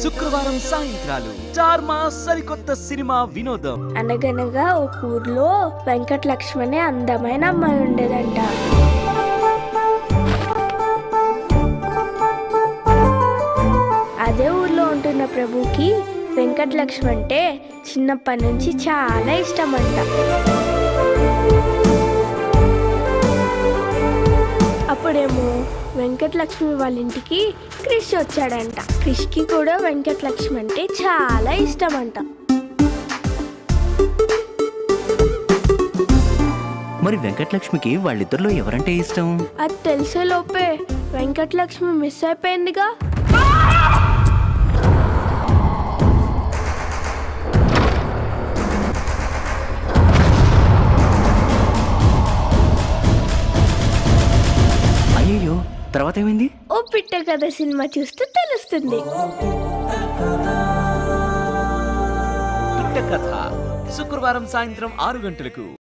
శుక్రవారం సాయంత్రాలు చార్మా సరికొత్త సినిమా వినోదం అనగనగా ఒక ఊర్లో వెంకట లక్ష్మి అనే అందమైన అమ్మాయి ఉండేదంట అదే ఊర్లో ఉంటున్న ప్రభుకి వెంకట లక్ష్మి అంటే చిన్నప్పటి నుంచి చాలా ఇష్టం అంట అప్పుడేమో వెంకటలక్ష్మి వాళ్ళ ఇంటికి క్రిష్ వచ్చాడంట క్రిష్కి కూడా వెంకటలక్ష్మి అంటే చాలా ఇష్టం అంట మరి వెంకటలక్ష్మికి వాళ్ళిద్దరిలో ఎవరంటే ఇష్టం అది తెలిసే లోపే వెంకటలక్ష్మి మిస్ అయిపోయిందిగా అయ్యయ్యో తర్వాత ఏమైంది ఓ పిట్ట కథ సినిమా చూస్తే తెలుస్తుంది పిట్ట కథ శుక్రవారం సాయంత్రం ఆరు గంటలకు